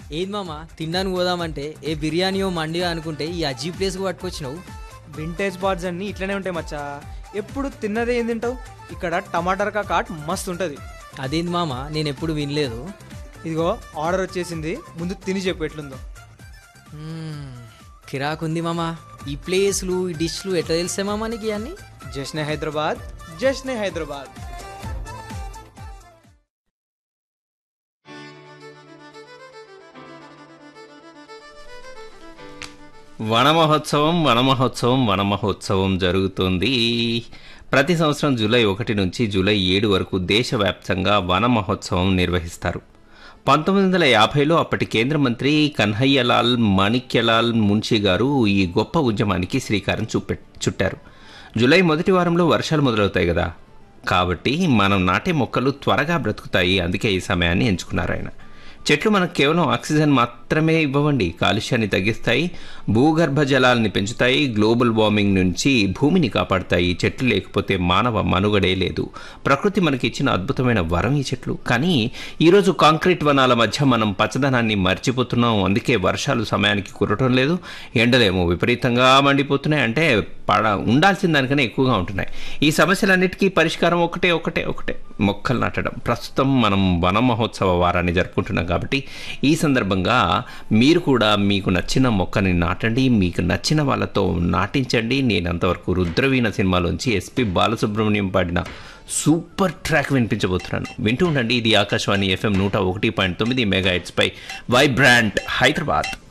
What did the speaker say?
ఏది మామ తినడానికి పోదామంటే ఏ బిర్యానీయో మండియో అనుకుంటే ఈ అజీ ప్లేస్కి పట్టుకొచ్చినావు వింటేజ్ బార్స్ అన్ని ఇట్లనే ఉంటాయి మచ్చా ఎప్పుడు తిన్నదే ఏం తింటావు ఇక్కడ టమాటర్ కాట్ మస్తు ఉంటుంది అదేంది మామ నేను ఎప్పుడు వినలేదు ఇదిగో ఆర్డర్ వచ్చేసింది ముందు తిని చెప్పు ఎట్లుందో మ్మ్, కిరాకుంది మామ ఈ ప్లేస్లు ఈ డిష్లు ఎట్లా తెలిసే మామ నీకు ఇవన్నీ జశ్నే హైదరాబాద్ జశ్నే హైదరాబాద్ వన మహోత్సవం వన మహోత్సవం వన మహోత్సవం జరుగుతుంది ప్రతి సంవత్సరం జూలై ఒకటి నుంచి జూలై ఏడు వరకు దేశవ్యాప్తంగా వన మహోత్సవం నిర్వహిస్తారు పంతొమ్మిది వందల యాభైలో అప్పటి కేంద్ర మంత్రి కన్హయ్యలాల్ మాణిక్యలాల్ మున్షి గారు ఈ గొప్ప ఉద్యమానికి శ్రీకారం చూపె చుట్టారు జూలై మొదటి వారంలో వర్షాలు మొదలవుతాయి కదా కాబట్టి మనం నాటే మొక్కలు త్వరగా బ్రతుకుతాయి అందుకే ఈ సమయాన్ని ఎంచుకున్నారు ఆయన చెట్లు మనకు కేవలం ఆక్సిజన్ మాత్రమే ఇవ్వవండి కాలుష్యాన్ని తగ్గిస్తాయి భూగర్భ జలాల్ని పెంచుతాయి గ్లోబల్ వార్మింగ్ నుంచి భూమిని కాపాడుతాయి చెట్లు లేకపోతే మానవ మనుగడే లేదు ప్రకృతి మనకి ఇచ్చిన అద్భుతమైన వరం ఈ చెట్లు కానీ ఈరోజు కాంక్రీట్ వనాల మధ్య మనం పచ్చదనాన్ని మర్చిపోతున్నాం అందుకే వర్షాలు సమయానికి కురటం లేదు ఎండలేమో విపరీతంగా మండిపోతున్నాయి అంటే పడ ఉండాల్సిన దానికన్నా ఎక్కువగా ఉంటున్నాయి ఈ సమస్యలన్నిటికీ పరిష్కారం ఒకటే ఒకటే ఒకటే మొక్కలు నాటడం ప్రస్తుతం మనం వన మహోత్సవ వారాన్ని జరుపుకుంటున్నాం కాబట్టి ఈ సందర్భంగా మీరు కూడా మీకు నచ్చిన మొక్కని నాటండి మీకు నచ్చిన వాళ్ళతో నాటించండి నేను అంతవరకు రుద్రవీణ సినిమాలోంచి ఎస్పి బాలసుబ్రహ్మణ్యం పాడిన సూపర్ ట్రాక్ వినిపించబోతున్నాను వింటూ ఉండండి ఇది ఆకాశవాణి ఎఫ్ఎం నూట ఒకటి పాయింట్ తొమ్మిది మెగా పై వైబ్రాంట్ హైదరాబాద్